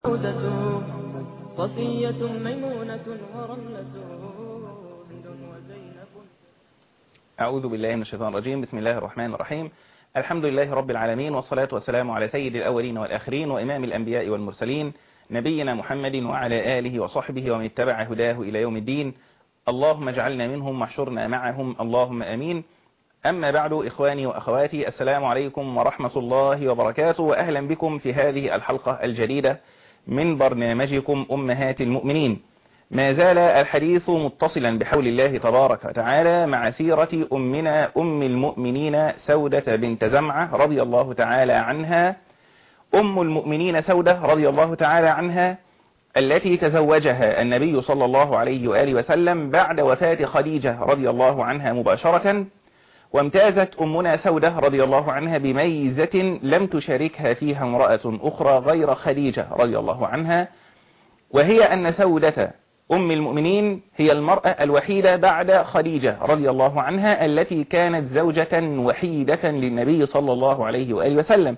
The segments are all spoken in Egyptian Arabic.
سودة صفية ميمونة ورملة هند وزينب أعوذ بالله من الشيطان الرجيم بسم الله الرحمن الرحيم الحمد لله رب العالمين والصلاة والسلام على سيد الأولين والآخرين وإمام الأنبياء والمرسلين نبينا محمد وعلى آله وصحبه ومن اتبع هداه إلى يوم الدين اللهم اجعلنا منهم واحشرنا معهم اللهم أمين أما بعد إخواني وأخواتي السلام عليكم ورحمة الله وبركاته وأهلا بكم في هذه الحلقة الجديدة من برنامجكم أمهات المؤمنين ما زال الحديث متصلا بحول الله تبارك وتعالى مع سيرة أمنا أم المؤمنين سودة بنت زمعة رضي الله تعالى عنها أم المؤمنين سودة رضي الله تعالى عنها التي تزوجها النبي صلى الله عليه وآله وسلم بعد وفاة خديجة رضي الله عنها مباشرة وامتازت أمنا سودة رضي الله عنها بميزة لم تشاركها فيها امرأة أخرى غير خديجة رضي الله عنها وهي أن سودة أم المؤمنين هي المرأة الوحيدة بعد خديجة رضي الله عنها التي كانت زوجة وحيدة للنبي صلى الله عليه وآله وسلم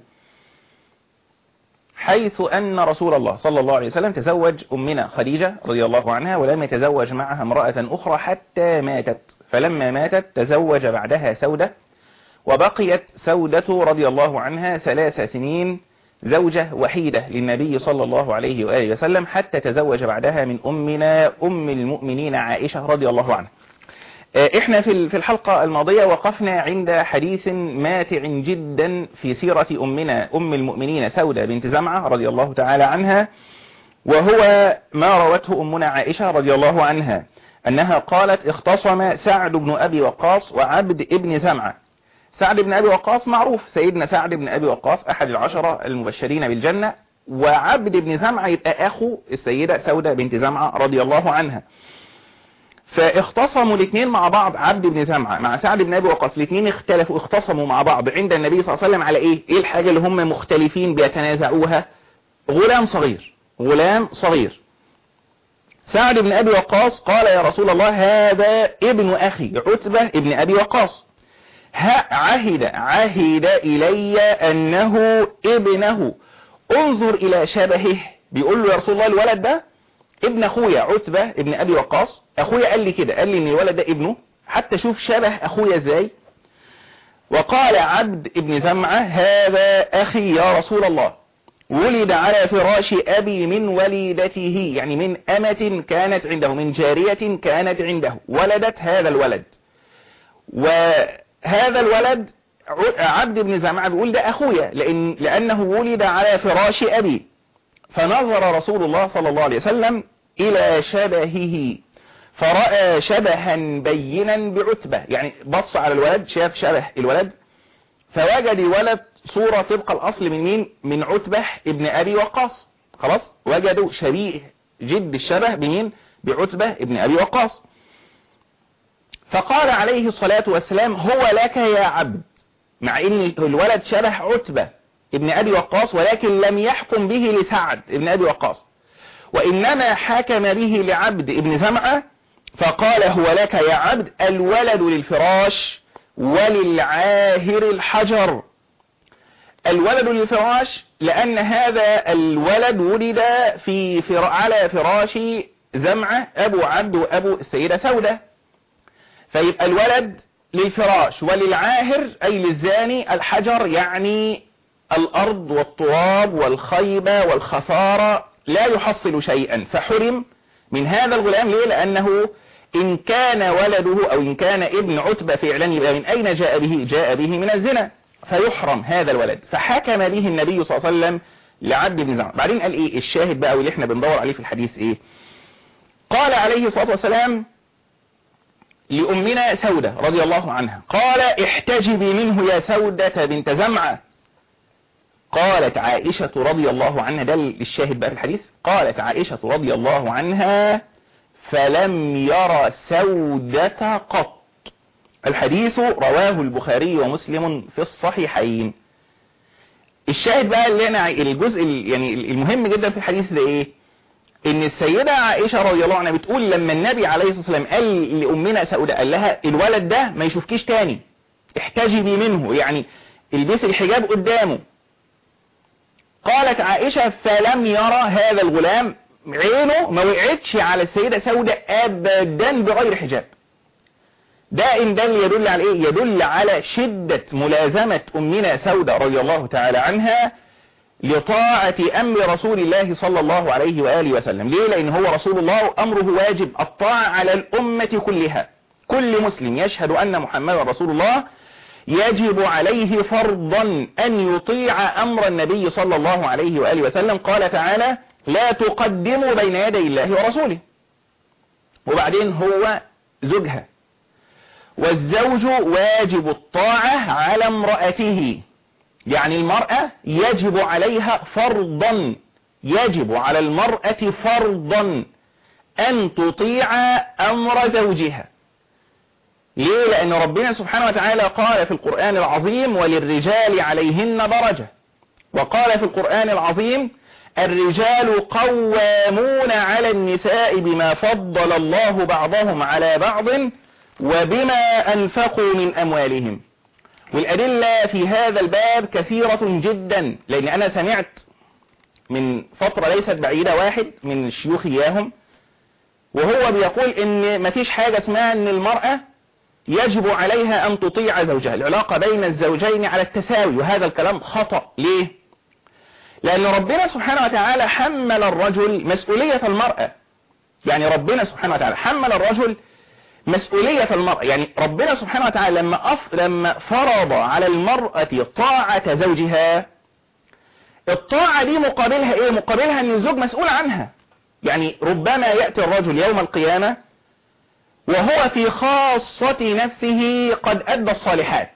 حيث أن رسول الله صلى الله عليه وسلم تزوج أمنا خديجة رضي الله عنها ولم يتزوج معها امرأة أخرى حتى ماتت فلما ماتت تزوج بعدها سودة وبقيت سودة رضي الله عنها ثلاث سنين زوجة وحيدة للنبي صلى الله عليه وآله وسلم حتى تزوج بعدها من أمنا أم المؤمنين عائشة رضي الله عنها احنا في في الحلقة الماضية وقفنا عند حديث ماتع جدا في سيرة أمنا أم المؤمنين سودة بنت زمعة رضي الله تعالى عنها وهو ما روته أمنا عائشة رضي الله عنها أنها قالت اختصم سعد بن أبي وقاص وعبد ابن زمعة سعد بن أبي وقاص معروف سيدنا سعد بن أبي وقاص أحد العشرة المبشرين بالجنة وعبد بن زمعة يبقى أخو السيدة سودة بنت زمعة رضي الله عنها فاختصموا الاثنين مع بعض عبد بن زمعة مع سعد بن أبي وقاص الاثنين اختلفوا اختصموا مع بعض عند النبي صلى الله عليه وسلم على ايه ايه الحاجة اللي هم مختلفين بيتنازعوها غلام صغير غلام صغير سعد بن أبي وقاص قال يا رسول الله هذا ابن أخي عتبة ابن أبي وقاص عهد عهد إلي أنه ابنه انظر إلى شبهه بيقول له يا رسول الله الولد ده ابن أخويا عتبة ابن أبي وقاص أخويا قال لي كده قال لي إن الولد ده ابنه حتى شوف شبه أخويا إزاي وقال عبد ابن زمعة هذا أخي يا رسول الله ولد على فراش أبي من وليدته يعني من أمة كانت عنده من جارية كانت عنده ولدت هذا الولد وهذا الولد عبد بن زمعة بيقول ده أخويا لأن لأنه ولد على فراش أبي فنظر رسول الله صلى الله عليه وسلم إلى شبهه فرأى شبها بينا بعتبة يعني بص على الولد شاف شبه الولد فوجد الولد صورة طبق الأصل من مين من عتبة ابن أبي وقاص خلاص وجدوا شبيه جد الشبه بمين بعتبة ابن أبي وقاص فقال عليه الصلاة والسلام هو لك يا عبد مع ان الولد شبه عتبة ابن أبي وقاص ولكن لم يحكم به لسعد ابن أبي وقاص وإنما حكم به لعبد ابن زمعة فقال هو لك يا عبد الولد للفراش وللعاهر الحجر الولد للفراش لأن هذا الولد ولد في فر... على فراش زمعة أبو عبد وأبو السيدة سودة فيبقى الولد للفراش وللعاهر أي للزاني الحجر يعني الأرض والتراب والخيبة والخسارة لا يحصل شيئا فحرم من هذا الغلام ليه لأنه إن كان ولده أو إن كان ابن عتبة فعلا يبقى من أين جاء به جاء به من الزنا فيحرم هذا الولد فحكم به النبي صلى الله عليه وسلم لعبد بن زمعة بعدين قال ايه الشاهد بقى واللي احنا بندور عليه في الحديث ايه قال عليه الصلاة والسلام لأمنا سودة رضي الله عنها قال احتجبي منه يا سودة بنت زمعة قالت عائشة رضي الله عنها ده الشاهد بقى في الحديث قالت عائشة رضي الله عنها فلم يرى سودة قط الحديث رواه البخاري ومسلم في الصحيحين الشاهد بقى اللي انا الجزء يعني المهم جدا في الحديث ده ايه ان السيدة عائشة رضي الله عنها بتقول لما النبي عليه الصلاة والسلام قال لأمنا سودة قال لها الولد ده ما يشوفكيش تاني احتجبي منه يعني البسي الحجاب قدامه قالت عائشة فلم يرى هذا الغلام عينه ما وقعتش على السيدة سودة أبدا بغير حجاب ده إن دل يدل على إيه يدل على شدة ملازمة أمنا سودة رضي الله تعالى عنها لطاعة أمر رسول الله صلى الله عليه وآله وسلم ليه لأن هو رسول الله أمره واجب الطاعة على الأمة كلها كل مسلم يشهد أن محمد رسول الله يجب عليه فرضا أن يطيع أمر النبي صلى الله عليه وآله وسلم قال تعالى لا تقدموا بين يدي الله ورسوله وبعدين هو زوجها والزوج واجب الطاعة على امرأته يعني المرأة يجب عليها فرضا يجب على المرأة فرضا أن تطيع أمر زوجها ليه لأن ربنا سبحانه وتعالى قال في القرآن العظيم وللرجال عليهن درجة وقال في القرآن العظيم الرجال قوامون على النساء بما فضل الله بعضهم على بعض وبما أنفقوا من أموالهم والأدلة في هذا الباب كثيرة جدا لأن أنا سمعت من فترة ليست بعيدة واحد من الشيوخ إياهم وهو بيقول إن مفيش حاجة اسمها إن المرأة يجب عليها أن تطيع زوجها العلاقة بين الزوجين على التساوي وهذا الكلام خطأ ليه؟ لأن ربنا سبحانه وتعالى حمل الرجل مسؤولية المرأة يعني ربنا سبحانه وتعالى حمل الرجل مسؤولية المرأة يعني ربنا سبحانه وتعالى لما أف... لما فرض على المرأة طاعة زوجها الطاعة دي مقابلها ايه مقابلها ان الزوج مسؤول عنها يعني ربما يأتي الرجل يوم القيامة وهو في خاصة نفسه قد أدى الصالحات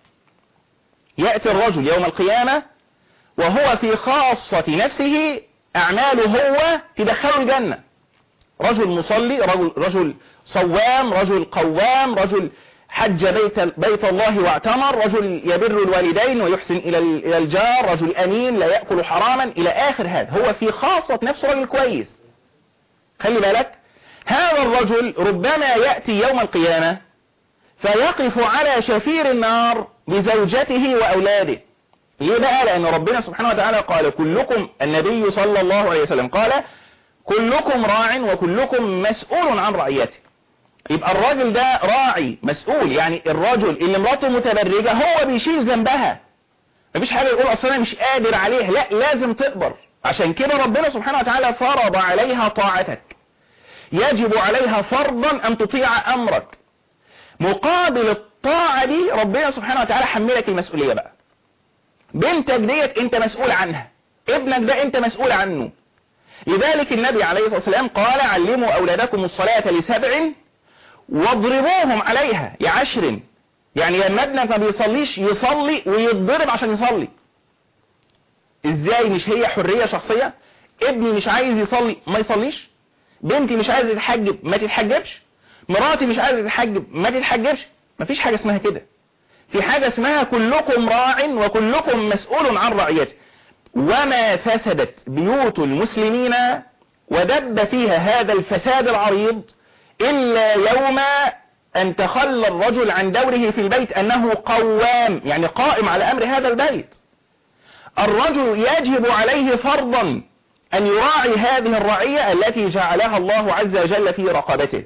يأتي الرجل يوم القيامة وهو في خاصة نفسه أعماله هو تدخله الجنة رجل مصلي رجل, رجل صوام رجل قوام رجل حج بيت, بيت الله واعتمر رجل يبر الوالدين ويحسن إلى إلى الجار رجل أمين لا يأكل حراما إلى آخر هذا هو في خاصة نفسه رجل كويس خلي بالك هذا الرجل ربما يأتي يوم القيامة فيقف على شفير النار بزوجته وأولاده ليه بقى لأن ربنا سبحانه وتعالى قال كلكم النبي صلى الله عليه وسلم قال كلكم راع وكلكم مسؤول عن رعيته يبقى الراجل ده راعي مسؤول يعني الرجل اللي مراته متبرجة هو بيشيل ذنبها مفيش حاجة يقول اصل انا مش قادر عليه لا لازم تقبر عشان كده ربنا سبحانه وتعالى فرض عليها طاعتك يجب عليها فرضا ان تطيع امرك مقابل الطاعة دي ربنا سبحانه وتعالى حملك المسؤولية بقى بنتك ديت انت مسؤول عنها ابنك ده انت مسؤول عنه لذلك النبي عليه الصلاة والسلام قال علموا أولادكم الصلاة لسبع واضربوهم عليها لعشر يعني لما ابنك ما بيصليش يصلي ويتضرب عشان يصلي ازاي مش هي حرية شخصية ابني مش عايز يصلي ما يصليش بنتي مش عايزة تتحجب ما تتحجبش مراتي مش عايزة تتحجب ما تتحجبش مفيش حاجة اسمها كده في حاجة اسمها كلكم راع وكلكم مسؤول عن رعيته وما فسدت بيوت المسلمين ودب فيها هذا الفساد العريض إلا يوم أن تخلى الرجل عن دوره في البيت أنه قوام يعني قائم على أمر هذا البيت الرجل يجب عليه فرضا أن يراعي هذه الرعية التي جعلها الله عز وجل في رقبته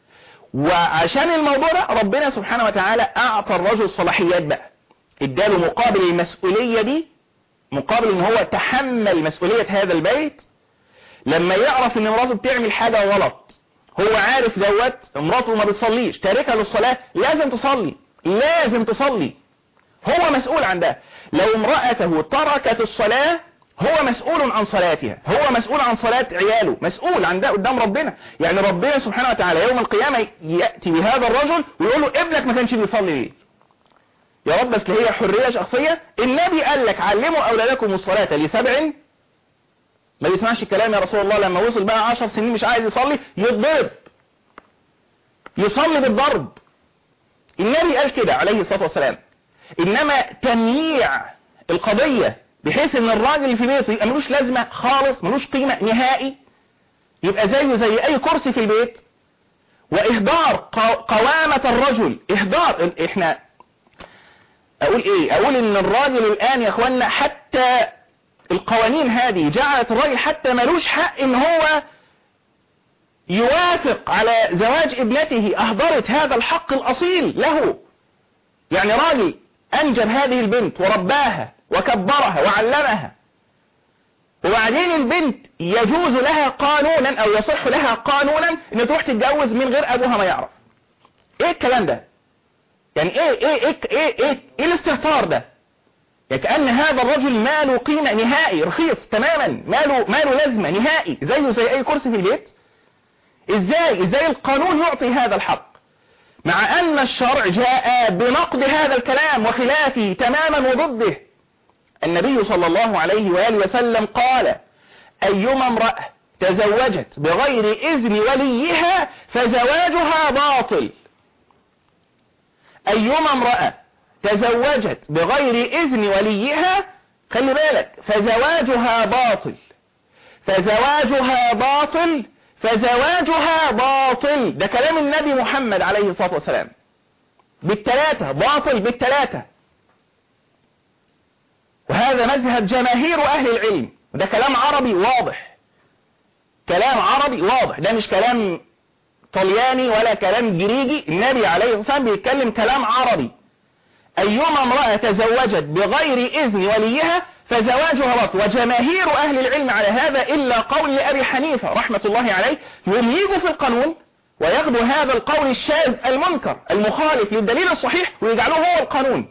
وعشان الموضوع ده ربنا سبحانه وتعالى أعطى الرجل صلاحيات بقى اداله مقابل المسؤولية دي مقابل ان هو تحمل مسؤولية هذا البيت لما يعرف ان مراته بتعمل حاجة غلط هو عارف دوت مراته ما بتصليش تاركها للصلاة لازم تصلي لازم تصلي هو مسؤول عن ده لو امرأته تركت الصلاة هو مسؤول عن صلاتها هو مسؤول عن صلاة عياله مسؤول عن ده قدام ربنا يعني ربنا سبحانه وتعالى يوم القيامة يأتي بهذا الرجل ويقول له ابنك ما كانش بيصلي ليه يا رب بس هي حرية شخصية النبي قال لك علموا أولادكم الصلاة لسبع ما بيسمعش الكلام يا رسول الله لما وصل بقى عشر سنين مش عايز يصلي يتضرب يصلي بالضرب النبي قال كده عليه الصلاة والسلام إنما تمييع القضية بحيث ان الراجل اللي في بيته يبقى ملوش لازمة خالص ملوش قيمة نهائي يبقى زيه زي اي كرسي في البيت واهدار قوامة الرجل اهدار احنا اقول ايه اقول ان الراجل الان يا اخوانا حتى القوانين هذه جعلت الراجل حتى ملوش حق ان هو يوافق على زواج ابنته اهدرت هذا الحق الاصيل له يعني راجل انجب هذه البنت ورباها وكبرها وعلمها وبعدين البنت يجوز لها قانونا او يصح لها قانونا ان تروح تتجوز من غير ابوها ما يعرف ايه الكلام ده يعني ايه ايه ايه ايه ايه, إيه الاستهتار ده يعني كأن هذا الرجل ماله قيمة نهائي رخيص تماما ماله ماله لازمة نهائي زيه زي اي كرسي في البيت ازاي ازاي القانون يعطي هذا الحق مع ان الشرع جاء بنقد هذا الكلام وخلافه تماما وضده النبي صلى الله عليه وآله وسلم قال أيما امرأة تزوجت بغير إذن وليها فزواجها باطل أيما امرأة تزوجت بغير إذن وليها خلي بالك فزواجها باطل فزواجها باطل فزواجها باطل ده كلام النبي محمد عليه الصلاة والسلام بالثلاثة باطل بالثلاثة وهذا مذهب جماهير أهل العلم ده كلام عربي واضح كلام عربي واضح ده مش كلام طلياني ولا كلام جريجي النبي عليه الصلاة والسلام بيتكلم كلام عربي أيما امرأة تزوجت بغير إذن وليها فزواجها باطل وجماهير أهل العلم على هذا إلا قول لأبي حنيفة رحمة الله عليه يميز في القانون وياخذوا هذا القول الشاذ المنكر المخالف للدليل الصحيح ويجعله هو القانون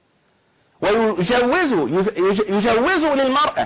ويجوزوا يجوزوا للمرأة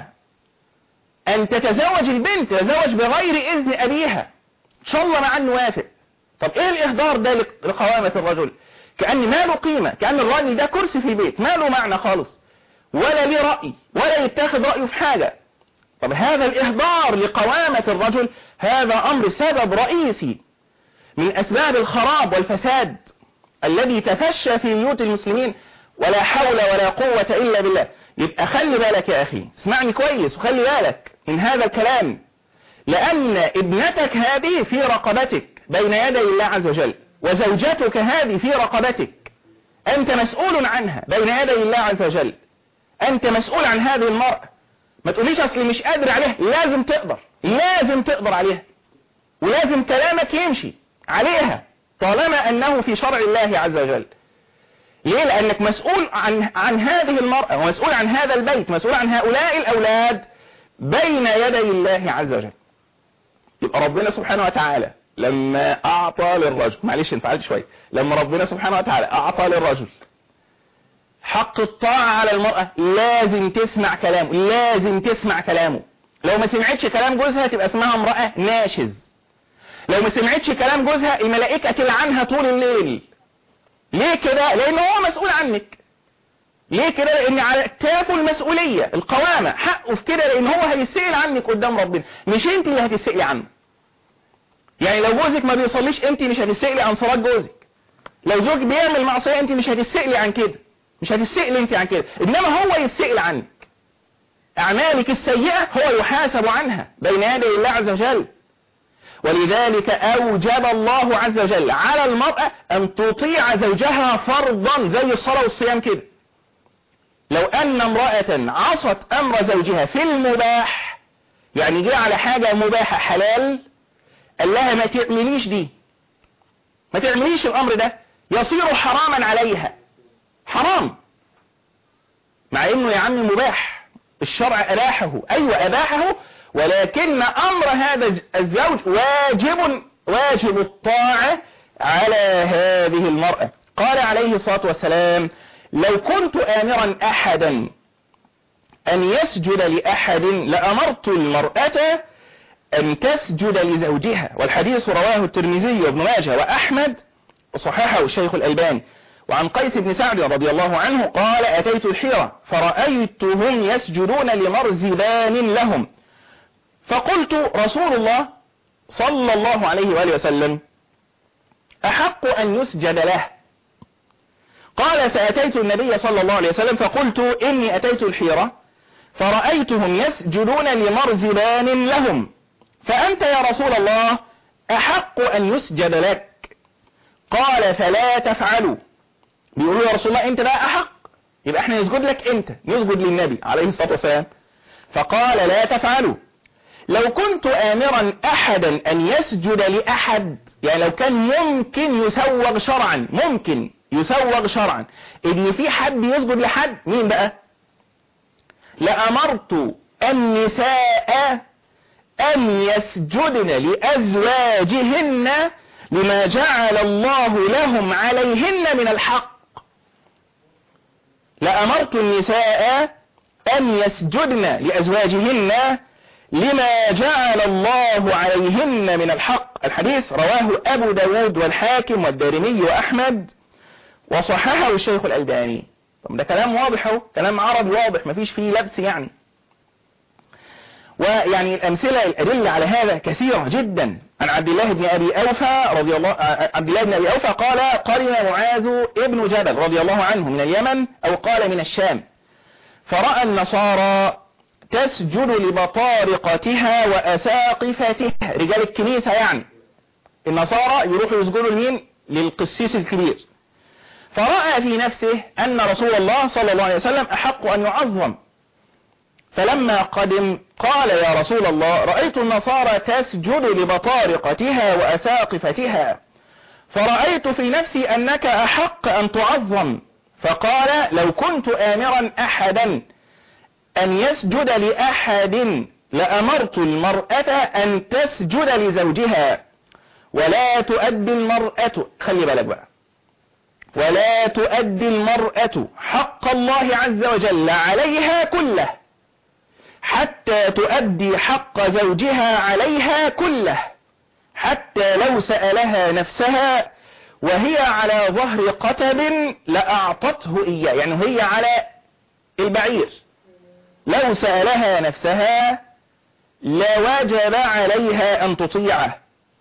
أن تتزوج البنت تتزوج بغير إذن أبيها إن شاء الله مع نوافق طب إيه الإهدار ده لقوامة الرجل كأن ما له قيمة كأن الراجل ده كرسي في البيت ما له معنى خالص ولا ليه رأي ولا يتاخذ رأيه في حاجة طب هذا الإهدار لقوامة الرجل هذا أمر سبب رئيسي من أسباب الخراب والفساد الذي تفشى في بيوت المسلمين ولا حول ولا قوة إلا بالله يبقى خلي بالك يا أخي اسمعني كويس وخلي بالك من هذا الكلام لأن ابنتك هذه في رقبتك بين يدي الله عز وجل وزوجتك هذه في رقبتك أنت مسؤول عنها بين يدي الله عز وجل أنت مسؤول عن هذه المرأة ما تقوليش أصلي مش قادر عليها لازم تقدر لازم تقدر عليها ولازم كلامك يمشي عليها طالما أنه في شرع الله عز وجل ليه لأنك مسؤول عن, عن هذه المرأة ومسؤول عن هذا البيت مسؤول عن هؤلاء الأولاد بين يدي الله عز وجل يبقى ربنا سبحانه وتعالى لما أعطى للرجل معلش انفعلت شوية لما ربنا سبحانه وتعالى أعطى للرجل حق الطاعة على المرأة لازم تسمع كلامه لازم تسمع كلامه لو ما سمعتش كلام جوزها تبقى اسمها امرأة ناشز لو ما سمعتش كلام جوزها الملائكة تلعنها طول الليل ليه كده لان هو مسؤول عنك ليه كده لان على كتافه المسؤولية القوامة حقه في كده لان هو هيسئل عنك قدام ربنا مش انت اللي هتسئلي عنه يعني لو جوزك ما بيصليش انت مش هتسئلي عن صلاة جوزك لو زوج بيعمل معصية انت مش هتسئلي عن كده مش هتسئلي انت عن كده انما هو يسئل عنك اعمالك السيئة هو يحاسب عنها بين يدي الله عز وجل ولذلك أوجب الله عز وجل على المرأة أن تطيع زوجها فرضا زي الصلاة والصيام كده لو أن امرأة عصت أمر زوجها في المباح يعني جه على حاجة مباحة حلال قال لها ما تعمليش دي ما تعمليش الأمر ده يصير حراما عليها حرام مع انه يا عم مباح الشرع أباحه أيوة أباحه ولكن أمر هذا الزوج واجب واجب الطاعة على هذه المرأة قال عليه الصلاة والسلام لو كنت آمرا أحدا أن يسجد لأحد لأمرت المرأة أن تسجد لزوجها والحديث رواه الترمذي وابن ماجه وأحمد وصححه الشيخ الألباني وعن قيس بن سعد رضي الله عنه قال أتيت الحيرة فرأيتهم يسجدون لمرزبان لهم فقلت رسول الله صلى الله عليه وآله وسلم أحق أن يسجد له قال فأتيت النبي صلى الله عليه وسلم فقلت إني أتيت الحيرة فرأيتهم يسجدون لمرزبان لهم فأنت يا رسول الله أحق أن يسجد لك قال فلا تفعلوا بيقولوا يا رسول الله أنت بقى أحق يبقى احنا نسجد لك أنت نسجد للنبي عليه الصلاة والسلام فقال لا تفعلوا لو كنت آمرا أحدا أن يسجد لأحد يعني لو كان ممكن يسوغ شرعا ممكن يسوغ شرعا إن في حد يسجد لحد مين بقى لأمرت النساء أن يسجدن لأزواجهن لما جعل الله لهم عليهن من الحق لأمرت النساء أن يسجدن لأزواجهن لما جعل الله عليهن من الحق الحديث رواه أبو داود والحاكم والدارمي وأحمد وصححه الشيخ الألباني طب ده كلام واضح اهو كلام عربي واضح مفيش فيه لبس يعني ويعني الأمثلة الأدلة على هذا كثيرة جدا عن عبد الله بن أبي أوفى رضي الله عبد الله بن أبي أوفى قال قرن معاذ ابن جبل رضي الله عنه من اليمن أو قال من الشام فرأى النصارى تسجد لبطارقتها وأساقفتها رجال الكنيسة يعني النصارى يروحوا يسجدوا لمين للقسيس الكبير فرأى في نفسه أن رسول الله صلى الله عليه وسلم أحق أن يعظم فلما قدم قال يا رسول الله رأيت النصارى تسجد لبطارقتها وأساقفتها فرأيت في نفسي أنك أحق أن تعظم فقال لو كنت آمرا أحدا أن يسجد لأحد لأمرت المرأة أن تسجد لزوجها ولا تؤدي المرأة خلي بالك بقى ولا تؤدي المرأة حق الله عز وجل عليها كله حتى تؤدي حق زوجها عليها كله حتى لو سألها نفسها وهي على ظهر قتب لأعطته إياه يعني هي على البعير لو سألها نفسها لوجب عليها أن تطيعه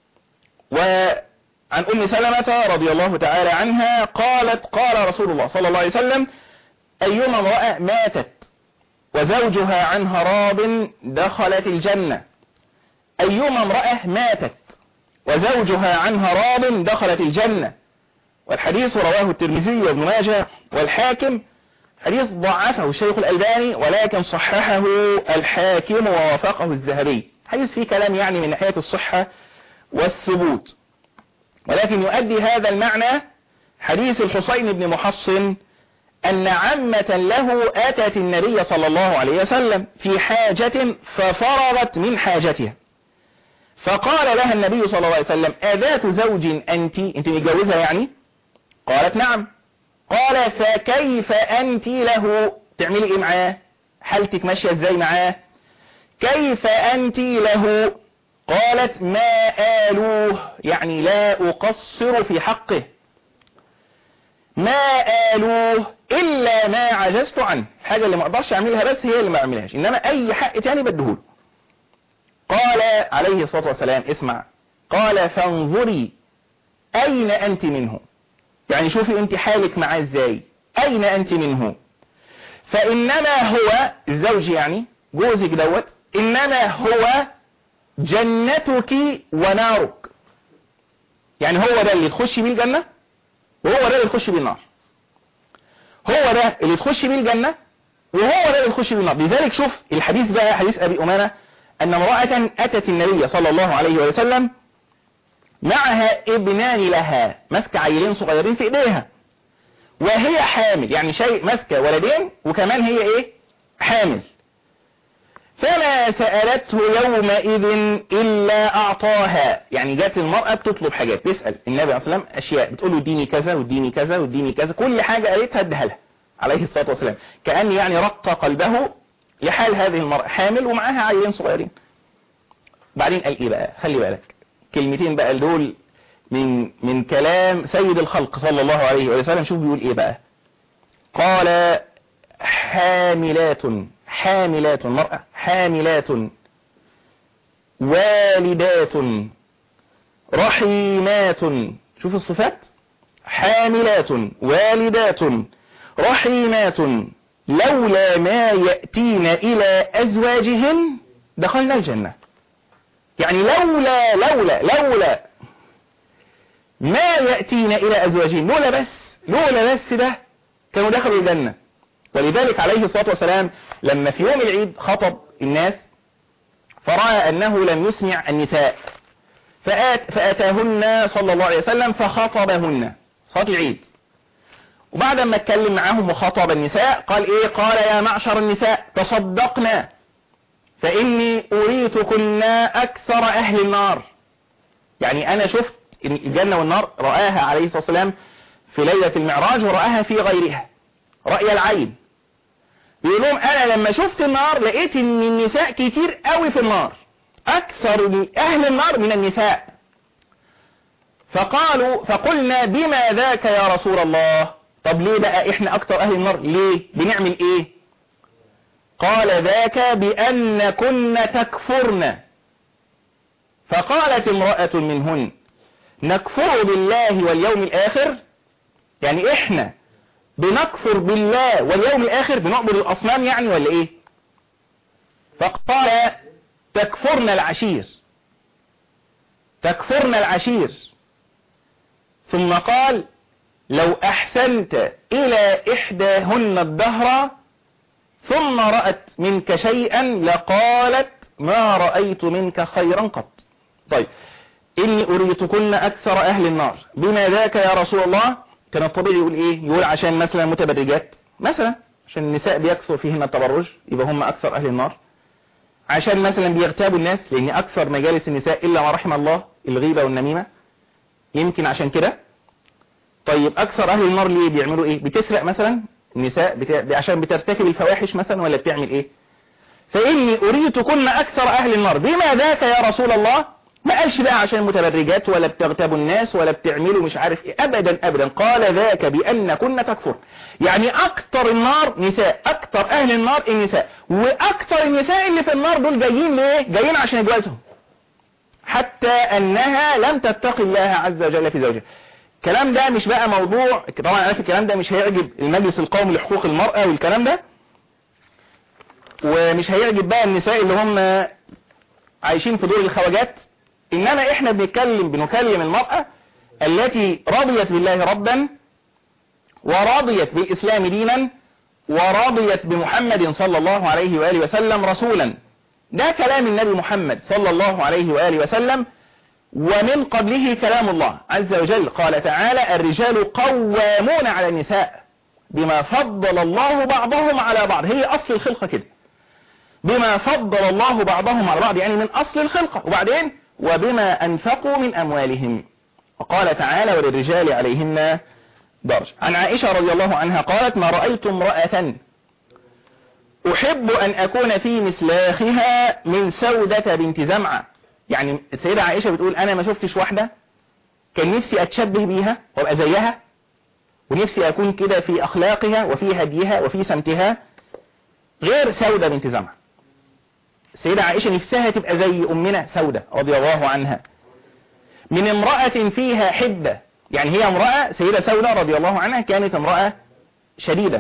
وعن أم سلمة رضي الله تعالى عنها قالت قال رسول الله صلى الله عليه وسلم أيما امرأة ماتت وزوجها عنها راض دخلت الجنة أيما امرأة ماتت وزوجها عنها راض دخلت الجنة والحديث رواه الترمذي وابن ماجه والحاكم حديث ضعفه الشيخ الألباني ولكن صححه الحاكم ووافقه الذهبي حديث فيه كلام يعني من ناحية الصحة والثبوت ولكن يؤدي هذا المعنى حديث الحسين بن محصن أن عمة له أتت النبي صلى الله عليه وسلم في حاجة ففرغت من حاجتها فقال لها النبي صلى الله عليه وسلم أذات زوج أنت أنت متجوزة يعني قالت نعم قال فكيف أنت له تعملي إيه معاه حالتك ماشية إزاي معاه كيف أنت له قالت ما آلوه يعني لا أقصر في حقه ما آلوه إلا ما عجزت عنه الحاجة اللي ما أقدرش أعملها بس هي اللي ما أعملهاش إنما أي حق تاني بدهوله قال عليه الصلاة والسلام اسمع قال فانظري أين أنت منه يعني شوفي أنت حالك معاه إزاي أين أنت منه فإنما هو الزوج يعني جوزك دوت إنما هو جنتك ونارك يعني هو ده اللي تخشي بيه الجنة وهو ده اللي تخشي بيه النار هو ده اللي تخشي بيه الجنة وهو ده اللي تخشي بيه النار لذلك شوف الحديث بقى حديث أبي أمانة أن امرأة أتت النبي صلى الله عليه وسلم معها ابنان لها ماسكة عيلين صغيرين في ايديها وهي حامل يعني شيء ماسكة ولدين وكمان هي ايه حامل فما سألته يومئذ إلا أعطاها يعني جات المرأة بتطلب حاجات تسأل النبي عليه الصلاة والسلام أشياء بتقول له اديني كذا واديني كذا واديني كذا كل حاجة قالتها اديها لها عليه الصلاة والسلام كأن يعني رق قلبه لحال هذه المرأة حامل ومعاها عيلين صغيرين بعدين قال ايه بقى خلي بالك كلمتين بقى دول من من كلام سيد الخلق صلى الله عليه وسلم شوف بيقول ايه بقى قال حاملات حاملات المرأة حاملات والدات رحيمات شوف الصفات حاملات والدات رحيمات لولا ما يأتين إلى أزواجهن دخلنا الجنة يعني لولا لولا لولا ما يأتين إلى أزواجهن لولا بس لولا بس ده كانوا دخلوا الجنة ولذلك عليه الصلاة والسلام لما في يوم العيد خطب الناس فرأى أنه لم يسمع النساء فآت فأتاهن صلى الله عليه وسلم فخطبهن صلاة العيد وبعد ما اتكلم معاهم وخطب النساء قال ايه قال يا معشر النساء تصدقنا فإني أريتكن أكثر أهل النار يعني أنا شفت الجنة والنار رآها عليه الصلاة والسلام في ليلة المعراج ورآها في غيرها رأي العين بيقول لهم أنا لما شفت النار لقيت إن النساء كتير قوي في النار أكثر أهل النار من النساء فقالوا فقلنا بما ذاك يا رسول الله طب ليه بقى احنا اكتر اهل النار ليه بنعمل ايه قال ذاك بان كن تكفرن فقالت امرأة منهن نكفر بالله واليوم الاخر يعني احنا بنكفر بالله واليوم الاخر بنعبد الاصنام يعني ولا ايه فقال تكفرن العشير تكفرن العشير ثم قال لو أحسنت إلى إحداهن الدهر ثم رأت منك شيئا لقالت ما رأيت منك خيرا قط طيب إني أريتكن أكثر أهل النار بما ذاك يا رسول الله كان الطبيعي يقول إيه يقول عشان مثلا متبرجات مثلا عشان النساء بيكثر فيهن التبرج يبقى هم أكثر أهل النار عشان مثلا بيغتابوا الناس لأن أكثر مجالس النساء إلا ما رحم الله الغيبة والنميمة يمكن عشان كده طيب اكثر اهل النار ليه بيعملوا ايه بتسرق مثلا النساء بتا... عشان بترتكب الفواحش مثلا ولا بتعمل ايه فاني اريتكن اكثر اهل النار بما ذاك يا رسول الله ما قالش بقى عشان متبرجات ولا بتغتابوا الناس ولا بتعملوا مش عارف ايه ابدا ابدا قال ذاك بان كن تكفر يعني اكثر النار نساء اكثر اهل النار النساء واكثر النساء اللي في النار دول جايين ليه جايين عشان يجوزهم حتى انها لم تتقي الله عز وجل في زوجها الكلام ده مش بقى موضوع طبعا عارف الكلام ده مش هيعجب المجلس القومي لحقوق المرأة والكلام ده ومش هيعجب بقى النساء اللي هم عايشين في دور الخواجات انما احنا بنتكلم بنكلم المرأة التي رضيت بالله ربا ورضيت بالاسلام دينا ورضيت بمحمد صلى الله عليه وآله وسلم رسولا ده كلام النبي محمد صلى الله عليه وآله وسلم ومن قبله كلام الله عز وجل قال تعالى الرجال قوامون على النساء بما فضل الله بعضهم على بعض هي أصل الخلقة كده بما فضل الله بعضهم على بعض يعني من أصل الخلقة وبعدين وبما أنفقوا من أموالهم وقال تعالى وللرجال عليهن درج عن عائشة رضي الله عنها قالت ما رأيت امرأة أحب أن أكون في مسلاخها من سودة بنت زمعة يعني السيدة عائشة بتقول أنا ما شفتش واحدة كان نفسي أتشبه بيها وأبقى زيها ونفسي أكون كده في أخلاقها وفي هديها وفي سمتها غير سودة بنت زمعة السيدة عائشة نفسها تبقى زي أمنا سودة رضي الله عنها من امرأة فيها حدة يعني هي امرأة سيدة سودة رضي الله عنها كانت امرأة شديدة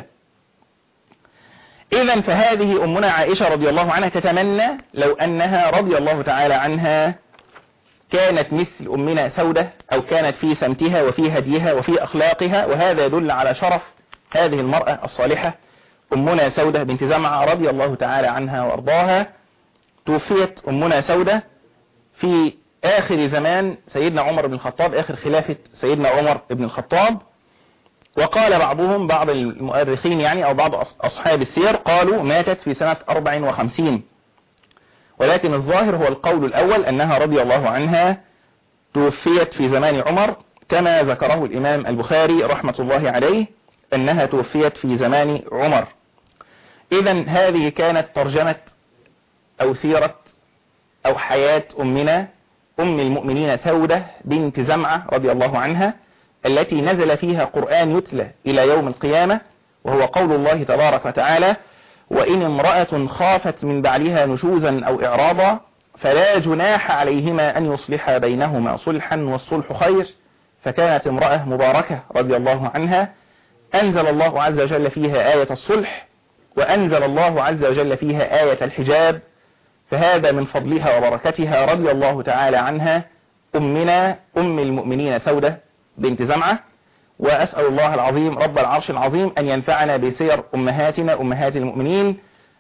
إذا فهذه أمنا عائشة رضي الله عنها تتمنى لو أنها رضي الله تعالى عنها كانت مثل أمنا سودة أو كانت في سمتها وفي هديها وفي أخلاقها وهذا يدل على شرف هذه المرأة الصالحة أمنا سودة بنت زمعة رضي الله تعالى عنها وأرضاها توفيت أمنا سودة في آخر زمان سيدنا عمر بن الخطاب آخر خلافة سيدنا عمر بن الخطاب وقال بعضهم بعض المؤرخين يعني أو بعض أصحاب السير قالوا ماتت في سنة 54 ولكن الظاهر هو القول الأول أنها رضي الله عنها توفيت في زمان عمر كما ذكره الإمام البخاري رحمة الله عليه أنها توفيت في زمان عمر إذا هذه كانت ترجمة أو سيرة أو حياة أمنا أم المؤمنين سودة بنت زمعة رضي الله عنها التي نزل فيها قرآن يتلى إلى يوم القيامة وهو قول الله تبارك وتعالى وإن امرأة خافت من بعلها نشوزا أو إعراضا فلا جناح عليهما أن يصلحا بينهما صلحا والصلح خير فكانت امرأة مباركة رضي الله عنها أنزل الله عز وجل فيها آية الصلح وأنزل الله عز وجل فيها آية الحجاب فهذا من فضلها وبركتها رضي الله تعالى عنها أمنا أم المؤمنين سودة بنت زمعة وأسأل الله العظيم رب العرش العظيم أن ينفعنا بسير أمهاتنا أمهات المؤمنين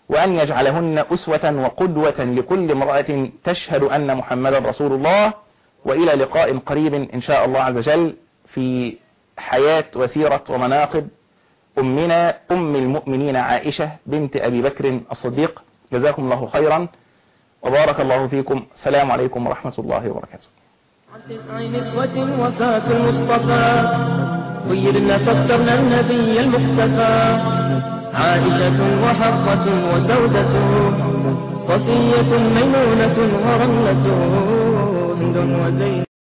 وأن يجعلهن أسوة وقدوة لكل امرأة تشهد أن محمدا رسول الله وإلى لقاء قريب إن شاء الله عز وجل في حياة وسيرة ومناقب أمنا أم المؤمنين عائشة بنت أبي بكر الصديق جزاكم الله خيرا وبارك الله فيكم السلام عليكم ورحمة الله وبركاته عن تسع نسوة وفاة المصطفى خيرنا فاخترنا النبي المختفى عائشة وحفصة وسودة صفية ميمونة ورملة هند وزينب